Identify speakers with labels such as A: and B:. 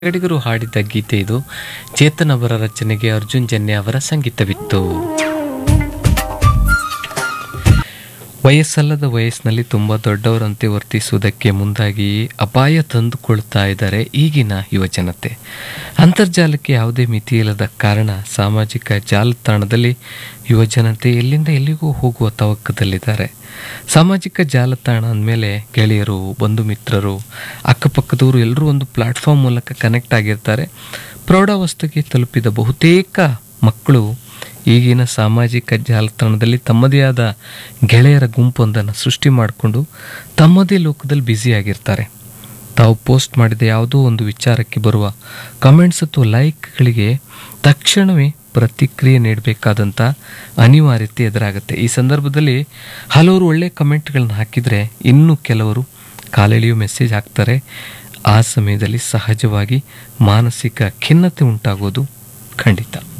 A: ಕಡಿಗರು ಹಾಡಿದ ಗೀತೆ ಇದು ಚೇತನ್ ಅವರ ರಚನೆಗೆ ಅರ್ಜುನ್ ಜನ್ಯ ಅವರ ಸಂಗೀತವಿತ್ತು ವಯಸ್ಸಲ್ಲದ ವಯಸ್ಸಿನಲ್ಲಿ ತುಂಬ ದೊಡ್ಡವರಂತೆ ವರ್ತಿಸುವುದಕ್ಕೆ ಮುಂದಾಗಿ ಅಪಾಯ ತಂದುಕೊಳ್ತಾ ಇದ್ದಾರೆ ಈಗಿನ ಯುವಜನತೆ ಅಂತರ್ಜಾಲಕ್ಕೆ ಯಾವುದೇ ಮಿತಿಯಿಲ್ಲದ ಕಾರಣ ಸಾಮಾಜಿಕ ಜಾಲತಾಣದಲ್ಲಿ ಯುವಜನತೆ ಎಲ್ಲಿಂದ ಎಲ್ಲಿಗೂ ಹೋಗುವ ತವಕದಲ್ಲಿದ್ದಾರೆ ಸಾಮಾಜಿಕ ಜಾಲತಾಣ ಅಂದಮೇಲೆ ಗೆಳೆಯರು ಬಂಧು ಮಿತ್ರರು ಅಕ್ಕಪಕ್ಕದವರು ಎಲ್ಲರೂ ಒಂದು ಪ್ಲಾಟ್ಫಾರ್ಮ್ ಮೂಲಕ ಕನೆಕ್ಟ್ ಆಗಿರ್ತಾರೆ ಪ್ರೌಢಾವಸ್ಥೆಗೆ ತಲುಪಿದ ಬಹುತೇಕ ಮಕ್ಕಳು ಈಗಿನ ಸಾಮಾಜಿಕ ಜಾಲತಾಣದಲ್ಲಿ ತಮ್ಮದೇ ಆದ ಗೆಳೆಯರ ಗುಂಪೊಂದನ್ನು ಸೃಷ್ಟಿ ಮಾಡಿಕೊಂಡು ತಮ್ಮದೇ ಲೋಕದಲ್ಲಿ ಬ್ಯುಸಿಯಾಗಿರ್ತಾರೆ ತಾವು ಪೋಸ್ಟ್ ಮಾಡಿದ ಯಾವುದೋ ಒಂದು ವಿಚಾರಕ್ಕೆ ಬರುವ ಕಮೆಂಟ್ಸ್ ಅಥವಾ ಲೈಕ್ಗಳಿಗೆ ತಕ್ಷಣವೇ ಪ್ರತಿಕ್ರಿಯೆ ನೀಡಬೇಕಾದಂಥ ಅನಿವಾರ್ಯತೆ ಎದುರಾಗುತ್ತೆ ಈ ಸಂದರ್ಭದಲ್ಲಿ ಹಲವರು ಒಳ್ಳೆ ಕಮೆಂಟ್ಗಳನ್ನ ಹಾಕಿದರೆ ಇನ್ನು ಕೆಲವರು ಕಾಲೆಳೆಯೋ ಮೆಸೇಜ್ ಹಾಕ್ತಾರೆ ಆ ಸಮಯದಲ್ಲಿ ಸಹಜವಾಗಿ ಮಾನಸಿಕ ಖಿನ್ನತೆ ಉಂಟಾಗೋದು ಖಂಡಿತ